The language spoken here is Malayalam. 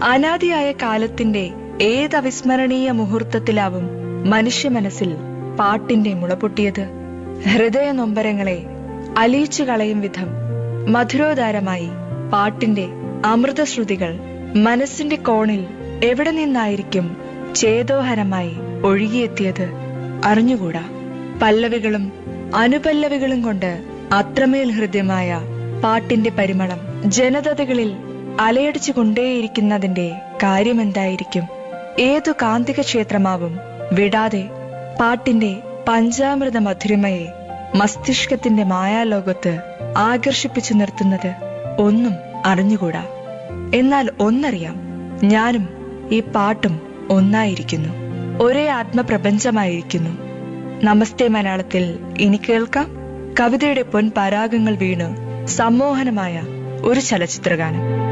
അനാദിയായ കാലത്തിന്റെ ഏത് അവിസ്മരണീയ മുഹൂർത്തത്തിലാവും മനുഷ്യ മനസ്സിൽ പാട്ടിന്റെ മുളപൊട്ടിയത് ഹൃദയ നൊമ്പരങ്ങളെ അലിയിച്ചു കളയും വിധം മധുരോദാരമായി പാട്ടിന്റെ അമൃതശ്രുതികൾ മനസ്സിന്റെ കോണിൽ എവിടെ നിന്നായിരിക്കും ചേതോഹരമായി ഒഴുകിയെത്തിയത് അറിഞ്ഞുകൂടാ പല്ലവികളും അനുപല്ലവികളും കൊണ്ട് അത്രമേൽ ഹൃദ്യമായ പാട്ടിന്റെ പരിമളം ജനതകളിൽ അലയടിച്ചു കൊണ്ടേയിരിക്കുന്നതിന്റെ കാര്യമെന്തായിരിക്കും ഏതു കാന്തിക ക്ഷേത്രമാവും വിടാതെ പാട്ടിന്റെ പഞ്ചാമൃത മധുരിമയെ മസ്തിഷ്കത്തിന്റെ മായാലോകത്ത് ആകർഷിപ്പിച്ചു നിർത്തുന്നത് ഒന്നും അറിഞ്ഞുകൂടാ എന്നാൽ ഒന്നറിയാം ഞാനും ഈ പാട്ടും ഒന്നായിരിക്കുന്നു ഒരേ ആത്മപ്രപഞ്ചമായിരിക്കുന്നു നമസ്തേ മലയാളത്തിൽ ഇനി കേൾക്കാം കവിതയുടെ പൊൻപരാഗങ്ങൾ വീണ് സമ്മോഹനമായ ഒരു ചലച്ചിത്രഗാനം